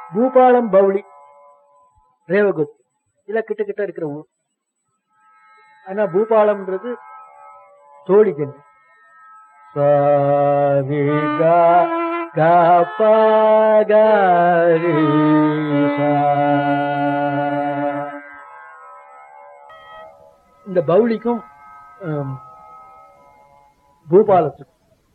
பூபாலம் பவுளி ரேவகுத் இல்ல கிட்ட கிட்ட இருக்கிற ஊர் ஆனா பூபாலம்ன்றது தோழி ஜென்மம் சாரி கா கா பா கா ரீ சா. இந்த பவுளிக்கும் ஆம், பூபாலத்துக்கும்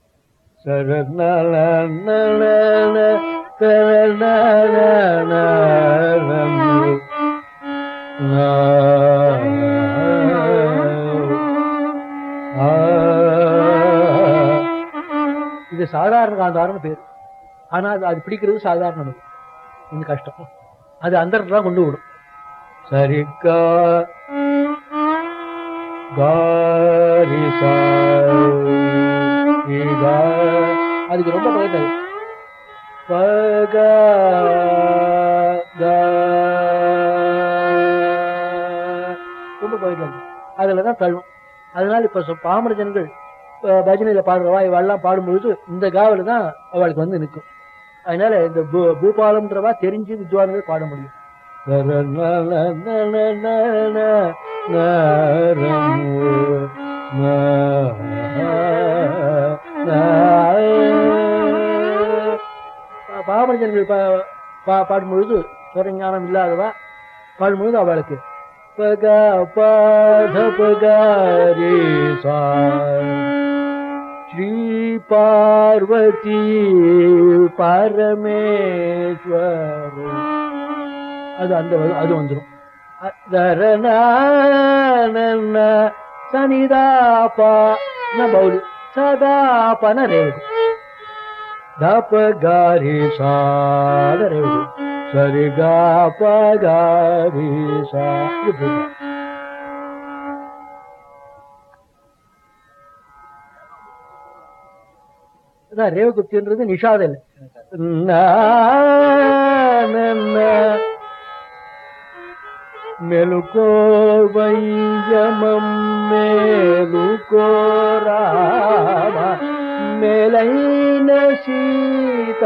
இது சாதாரண காந்தாரம்னு பேர் ஆனா அது அது பிடிக்கிறது சாதாரணம் கொஞ்சம் கஷ்டம் அது அந்த தான் கொண்டு விடும் சரிக்கா காரி சா இதா. அதுக்கு ரொம்ப பழக்கம் பக க. ரொம்ப பழக்கம் அதுல தான் தள்ளும் அதனால இப்ப சொ- பாமர ஜனங்கள் அஹ், பஜனையில பாடுறவா இவெல்லாம் பாடும்பொழுது இந்த காவல் தான் அவளுக்கு வந்து நிற்கும் அதனால இந்த பூ- பூபாலம்ன்றவா தெரிஞ்சு வித்வான்கள் பாட முடியும் பாமரஜன்கள் பா- பா- பாடும்பொழுது சுரஞானம் இல்லாதவா பாடும்பொழுது அவளுக்கு பக பாத பகாரி சா ஸ்ரீ பார்வதி பரமேஸ்வர் அது அந்த வ- அது வந்துடும் சனிதாபா பௌலி சதாபன ரேவதி தப காரி சாட ரேவதி சரி காப காரி சா இது பூஜை. அதான் ரேவகுப்தின்றது நிஷாத இல்லை మెలుకో వైయమం మేలుకో రామ మేలైన సీత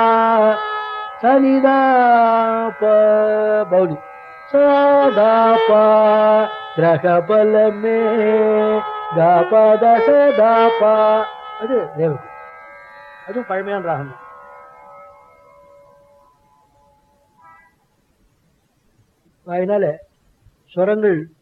సనిదాప బౌలి సదాప గ్రహ బలమే దాపద సదాప அது ரேவதி அதுவும் பழமையான ராகம் தான். அதனால ஸ்வரங்கள்